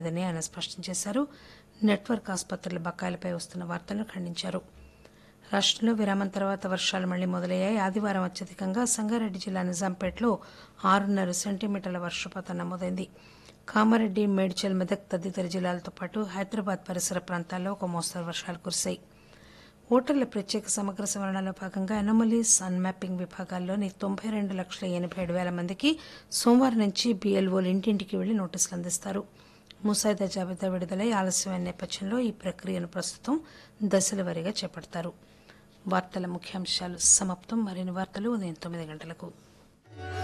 లేదని ఆయన స్పష్టం చేశారు నెట్వర్క్ ఆసుపత్రుల బకాయిలపై వస్తున్న వార్తలను ఖండించారు రాష్టంలో విరామం తర్వాత వర్షాలు మళ్లీ మొదలయ్యాయి ఆదివారం అత్యధికంగా సంగారెడ్డి జిల్లా నిజాంపేటలో ఆరున్నర సెంటీమీటర్ల వర్షపాతం నమోదైంది కామారెడ్డి మేడ్చల్ మెదక్ తదితర జిల్లాలతో పాటు హైదరాబాద్ పరిసర ప్రాంతాల్లో ఒక మోస్తరు వర్షాలు కురిశాయి ఓటర్ల ప్రత్యేక సమగ్ర సవరణలో భాగంగా ఎనమలీస్ అన్మ్యాపింగ్ విభాగాల్లోని తొంభై రెండు లక్షల ఎనభై ఏడు వేల మందికి సోమవారం నుంచి బీఎల్ఓలు ఇంటింటికి వెళ్లి నోటీసులు అందిస్తారు ముసాయిదా జాబితా విడుదలై ఆలస్యమైన నేపథ్యంలో ఈ ప్రక్రియను ప్రస్తుతం దశల వారీగా చేపడతారు వార్తల ముఖ్యాంశాలు సమాప్తం మరిన్ని వార్తలు ఉదయం తొమ్మిది గంటలకు